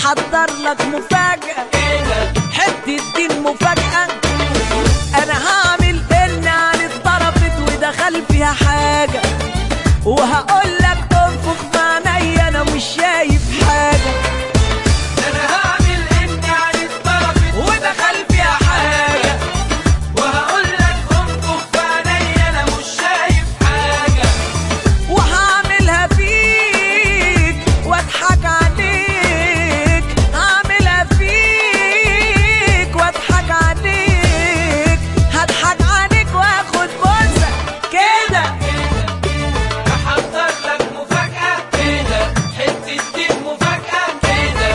محضر لك مفاجأة حتة دين مفاجأة انا هعمل ان عن اتضربت ودخل فيها حاجة وهقول لك انفخ معنيا انا مش شايف حاجة انا هعمل اني عن اتضربت ودخل فيها حاجة وهقول لك انفخ في عينيا انا مش شايف حاجه وهعملها فيك واضحك عليك هعملها فيك واضحك عليك هضحك عليك واخد بوسه كده احضر لك مفاجاه كده حته دين مفاجاه كده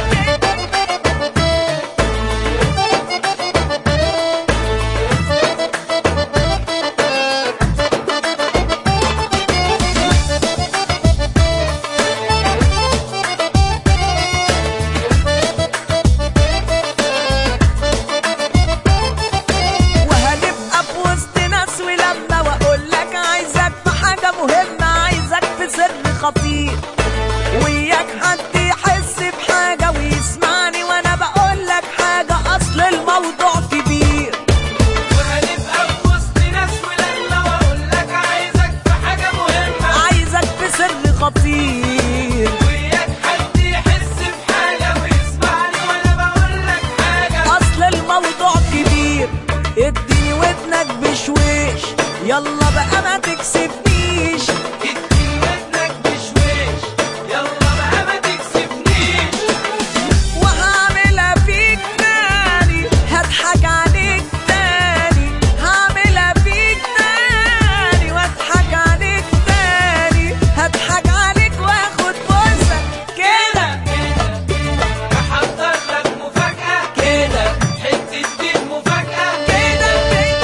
وهنبقى في وسط ناس ولما واقول لك عايزك في حاجه مهمه عايزك في سر خطير وياك حد يحس بحاجه ويسمعني وانا بقول لك حاجه اصل الموضوع كبير وهنبقى في وسط ناس ولما واقول لك عايزك في حاجه مهمه عايزك في سر خطير وياك حد يحس بحاجه ويسمعني وانا بقول لك حاجه اصل الموضوع كبير اديني ودنك بشويش يلا بقى ما تكسبنيش اديني ودنك بشويش يلا بقى ما تكسفنيش وهعملها فيك تاني هضحك عليك تاني هعملها فيك تاني واضحك عليك تاني هضحك عليك واخد بوسه كده احضر لك مفاجاه كده حته دين مفاجاه كده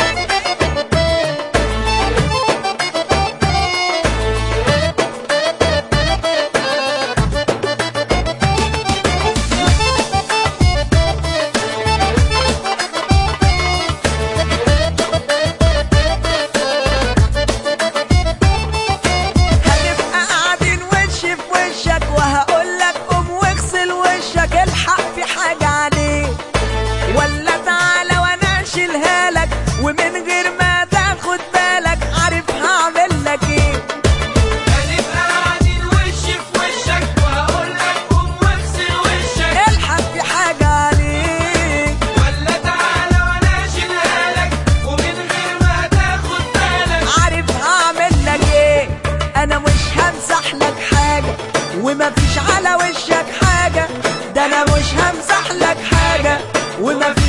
هنبقى قاعدين وش في وشك وهقول لك قوم واغسل وشك الحق في حاجة عليك ولا تعالى وانا اشيلها لك ومن غير ما تاخد بالك عارف هعمل لك ايه هنبقى قاعدين وش في وشك وهقول لك قوم واغسل وشك الحق في حاجة عليك ولا تعالى وانا اشيلها لك ومن غير ما تاخد بالك عارف هعمل لك ايه انا مش همسح لك حاجة ومفيش على وشك حاجة ده انا مش همسح لك حاجة ومفيش